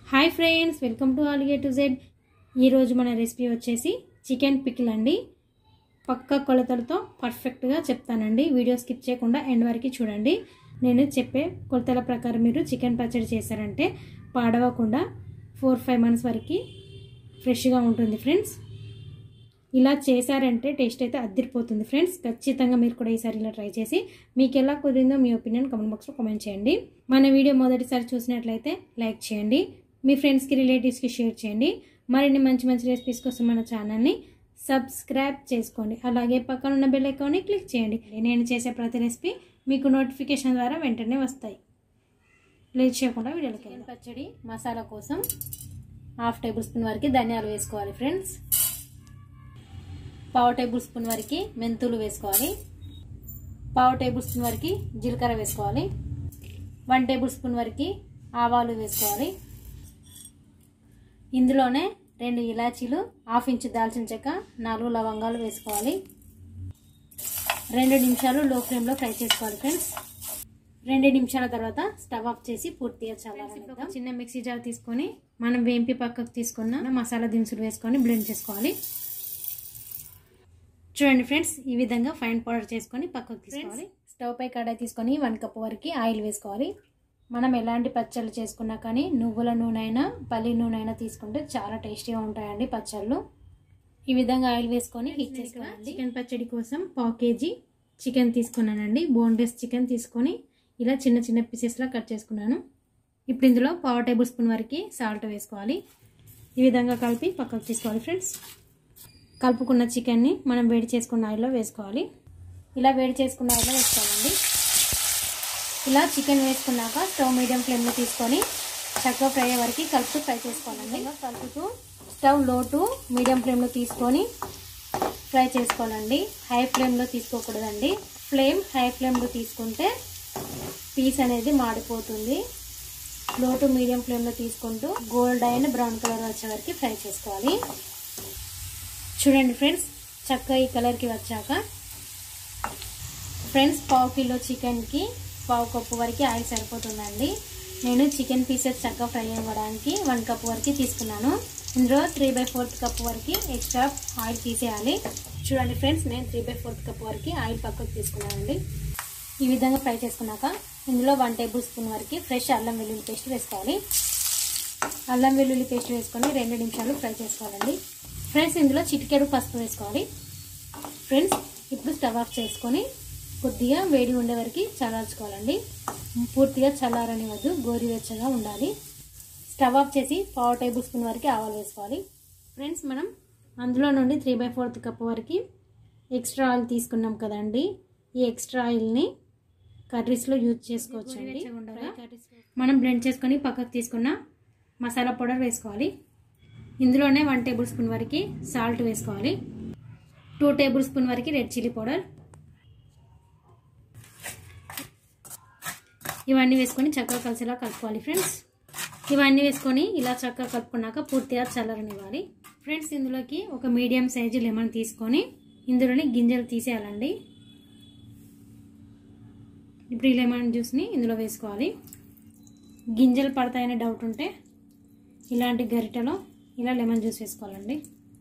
hi friends welcome to all A to Z ఈరోజు మన recipe వచ్చేసి చికెన్ పికిల్ అండి పక్క కొలతలతో పర్ఫెక్ట్గా చెప్తానండి వీడియో స్కిప్ చేయకుండా ఎండ్ వరకు చూడండి నేను చెప్పే కొలతల ప్రకారం మీరు చికెన్ పచ్చడి చేశారంటే పాడవకుండా ఫోర్ ఫైవ్ మంత్స్ వరకు ఫ్రెష్గా ఉంటుంది ఫ్రెండ్స్ ఇలా చేశారంటే టేస్ట్ అయితే అద్దరిపోతుంది ఫ్రెండ్స్ ఖచ్చితంగా మీరు కూడా ఈసారి ఇలా ట్రై చేసి మీకు ఎలా కుదిరిందో మీ ఒపీనియన్ కామెంట్ బాక్స్లో కామెంట్ చేయండి మన వీడియో మొదటిసారి చూసినట్లయితే లైక్ చేయండి మీ ఫ్రెండ్స్కి రిలేటివ్స్కి షేర్ చేయండి మరిన్ని మంచి మంచి రెసిపీస్ కోసం మన ఛానల్ని సబ్స్క్రైబ్ చేసుకోండి అలాగే పక్కన ఉన్న బెల్ ఐకాన్ని క్లిక్ చేయండి నేను చేసే ప్రతి రెసిపీ మీకు నోటిఫికేషన్ ద్వారా వెంటనే వస్తాయి లేట్ చేయకుండా వీడియోకి పచ్చడి మసాలా కోసం హాఫ్ టేబుల్ స్పూన్ వరకు ధనియాలు వేసుకోవాలి ఫ్రెండ్స్ పావు టేబుల్ స్పూన్ వరకు మెంతులు వేసుకోవాలి పావు టేబుల్ స్పూన్ వరకు జీలకర్ర వేసుకోవాలి వన్ టేబుల్ స్పూన్ వరకు ఆవాలు వేసుకోవాలి ఇందులోనే రెండు ఇలాచీలు హాఫ్ ఇంచ్ దాల్చిన చెక్క నాలుగు లవంగాలు వేసుకోవాలి రెండు నిమిషాలు లో ఫ్లేమ్లో ఫ్రై చేసుకోవాలి ఫ్రెండ్స్ రెండు నిమిషాల తర్వాత స్టవ్ ఆఫ్ చేసి పూర్తిగా చల్లారనిద్దాం చిన్న మిక్సీ జార్ తీసుకొని మనం వేంపి పక్కకు తీసుకున్న మసాలా దినుసులు వేసుకొని బ్లెండ్ చేసుకోవాలి చూడండి ఫ్రెండ్స్ ఈ విధంగా ఫైన్ పౌడర్ చేసుకొని పక్కకు తీసుకోవాలి స్టవ్ పై కడాయి తీసుకొని వన్ కప్ వరకు ఆయిల్ వేసుకోవాలి మనం ఎలాంటి పచ్చళ్ళు చేసుకున్నా కానీ నువ్వుల నూనె అయినా పల్లి నూనె అయినా తీసుకుంటే చాలా టేస్టీగా ఉంటాయండి పచ్చళ్ళు ఈ విధంగా ఆయిల్ వేసుకొని హీట్ చేసుకోవాలి చికెన్ పచ్చడి కోసం పావు కేజీ చికెన్ తీసుకున్నానండి బోన్లెస్ చికెన్ తీసుకొని ఇలా చిన్న చిన్న పీసెస్లా కట్ చేసుకున్నాను ఇప్పుడు ఇందులో పావు టేబుల్ స్పూన్ వరకు సాల్ట్ వేసుకోవాలి ఈ విధంగా కలిపి పక్కకు తీసుకోవాలి ఫ్రెండ్స్ కలుపుకున్న చికెన్ని మనం వేడి చేసుకున్న ఆయిల్లో వేసుకోవాలి ఇలా వేడి చేసుకున్న ఆయిల్లో వేసుకోవాలండి ఇలా చికెన్ వేసుకున్నాక స్టవ్ మీడియం ఫ్లేమ్లో తీసుకొని చక్కగా ఫ్రై అయ్యే వరకు కలుపుతూ ఫ్రై చేసుకోవాలండి కలుపుతూ స్టవ్ లో టు మీడియం ఫ్లేమ్లో తీసుకొని ఫ్రై చేసుకోవాలండి హై ఫ్లేమ్లో తీసుకోకూడదండి ఫ్లేమ్ హై ఫ్లేమ్లో తీసుకుంటే పీస్ అనేది మాడిపోతుంది లో టు మీడియం ఫ్లేమ్లో తీసుకుంటూ గోల్డ్ అయిన బ్రౌన్ కలర్ వచ్చే వరకు ఫ్రై చేసుకోవాలి చూడండి ఫ్రెండ్స్ చక్కగా ఈ కలర్కి వచ్చాక ఫ్రెండ్స్ పావు కిలో చికెన్కి పావు కప్పు వరకు ఆయిల్ సరిపోతుందండి నేను చికెన్ పీసెస్ చక్కగా ఫ్రై అవ్వడానికి వన్ కప్ వరకు తీసుకున్నాను ఇందులో త్రీ బై ఫోర్త్ కప్ వరకు ఎక్స్ట్రా ఆయిల్ తీసేయాలి చూడండి ఫ్రెండ్స్ నేను త్రీ బై ఫోర్త్ కప్ వరకు ఆయిల్ పక్కకు తీసుకున్నానండి ఈ విధంగా ఫ్రై చేసుకున్నాక ఇందులో వన్ టేబుల్ స్పూన్ వరకు ఫ్రెష్ అల్లం వెల్లుల్లి పేస్ట్ వేసుకోవాలి అల్లం వెల్లుల్లి పేస్ట్ వేసుకొని రెండు నిమిషాలు ఫ్రై చేసుకోవాలండి ఫ్రెండ్స్ ఇందులో చిటికెడు పసుపు వేసుకోవాలి ఫ్రెండ్స్ ఇప్పుడు స్టవ్ ఆఫ్ చేసుకొని కొద్దిగా వేడి ఉండే వరకు చల్లార్చుకోవాలండి పూర్తిగా చల్లారనివద్దు గోరువెచ్చగా ఉండాలి స్టవ్ ఆఫ్ చేసి పావు టేబుల్ స్పూన్ వరకు ఆవాలు వేసుకోవాలి ఫ్రెండ్స్ మనం అందులో నుండి త్రీ బై ఫోర్త్ కప్ వరకు ఎక్స్ట్రా ఆయిల్ తీసుకున్నాం కదండి ఈ ఎక్స్ట్రా ఆయిల్ని కర్రీస్లో యూజ్ చేసుకోవచ్చండి మనం బ్లెండ్ చేసుకొని పక్కకు తీసుకున్న మసాలా పౌడర్ వేసుకోవాలి ఇందులోనే వన్ టేబుల్ స్పూన్ వరకు సాల్ట్ వేసుకోవాలి టూ టేబుల్ స్పూన్ వరకు రెడ్ చిల్లీ పౌడర్ ఇవన్నీ వేసుకొని చక్కగా కలిసేలా కలుపుకోవాలి ఫ్రెండ్స్ ఇవన్నీ వేసుకొని ఇలా చక్కగా కలుపుకున్నాక పూర్తిగా చల్లరనివ్వాలి ఫ్రెండ్స్ ఇందులోకి ఒక మీడియం సైజు లెమన్ తీసుకొని ఇందులోని గింజలు తీసేయాలండి ఇప్పుడు ఈ లెమన్ జ్యూస్ని ఇందులో వేసుకోవాలి గింజలు పడతాయనే డౌట్ ఉంటే ఇలాంటి గరిటెలో ఇలా లెమన్ జ్యూస్ వేసుకోవాలండి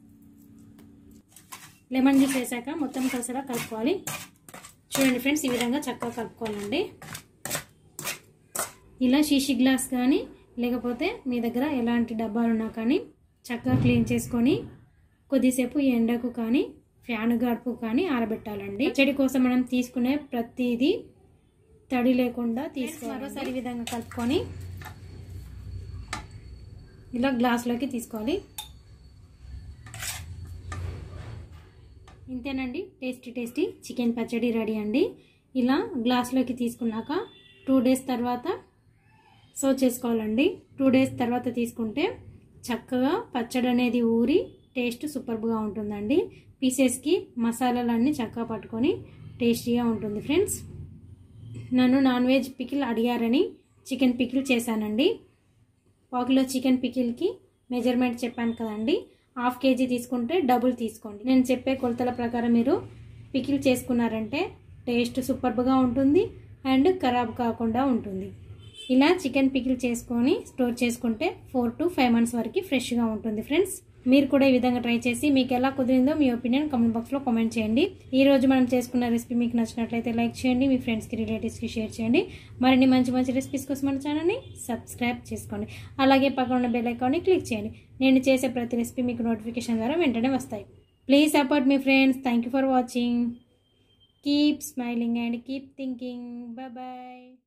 లెమన్ జ్యూస్ వేసాక మొత్తం కలిసేలా కలుపుకోవాలి చూడండి ఫ్రెండ్స్ ఈ విధంగా చక్కగా కలుపుకోవాలండి ఇలా షీషి గ్లాస్ కానీ లేకపోతే మీ దగ్గర ఎలాంటి డబ్బాలు ఉన్నా కానీ చక్కగా క్లీన్ చేసుకొని కొద్దిసేపు ఎండకు కానీ ఫ్యాన్ గడుపు కానీ ఆరబెట్టాలండి చెడి కోసం మనం తీసుకునే ప్రతిదీ తడి లేకుండా తీసుకోవాలి మరోసారి ఈ విధంగా కలుపుకొని ఇలా గ్లాస్లోకి తీసుకోవాలి ఇంతేనండి టేస్టీ టేస్టీ చికెన్ పచ్చడి రెడీ అండి ఇలా గ్లాస్లోకి తీసుకున్నాక టూ డేస్ తర్వాత సర్వ్ చేసుకోవాలండి టూ డేస్ తర్వాత తీసుకుంటే చక్కగా పచ్చడి అనేది ఊరి టేస్ట్ సూపర్గా ఉంటుందండి పీసెస్కి మసాలాలన్నీ చక్కగా పట్టుకొని టేస్టీగా ఉంటుంది ఫ్రెండ్స్ నన్ను నాన్ వెజ్ పికిల్ అడిగారని చికెన్ పికిల్ చేశానండి పావుకిలో చికెన్ పికిల్కి మెజర్మెంట్ చెప్పాను కదండి హాఫ్ కేజీ తీసుకుంటే డబుల్ తీసుకోండి నేను చెప్పే కొలతల ప్రకారం మీరు పికిల్ చేసుకున్నారంటే టేస్ట్ సూపర్గా ఉంటుంది అండ్ ఖరాబ్ కాకుండా ఉంటుంది ఇలా చికెన్ పికిల్ చేసుకొని స్టోర్ చేసుకుంటే ఫోర్ టు ఫైవ్ మంత్స్ వరకు ఫ్రెష్గా ఉంటుంది ఫ్రెండ్స్ మీరు కూడా ఈ విధంగా ట్రై చేసి మీకు ఎలా కుదిరిందో మీ ఒపీనియన్ కామెంట్ బాక్స్లో కామెంట్ చేయండి ఈ రోజు మనం చేసుకున్న రెసిపీ మీకు నచ్చినట్లయితే లైక్ చేయండి మీ ఫ్రెండ్స్కి రిలేటివ్స్కి షేర్ చేయండి మరిన్ని మంచి మంచి రెసిపీస్ కోసం మన ఛానల్ని సబ్స్క్రైబ్ చేసుకోండి అలాగే పక్కన ఉన్న బెల్ ఐకాన్ని క్లిక్ చేయండి నేను చేసే ప్రతి రెసిపీ మీకు నోటిఫికేషన్ ద్వారా వెంటనే వస్తాయి ప్లీజ్ సపోర్ట్ మీ friends thank you for watching keep smiling and keep thinking bye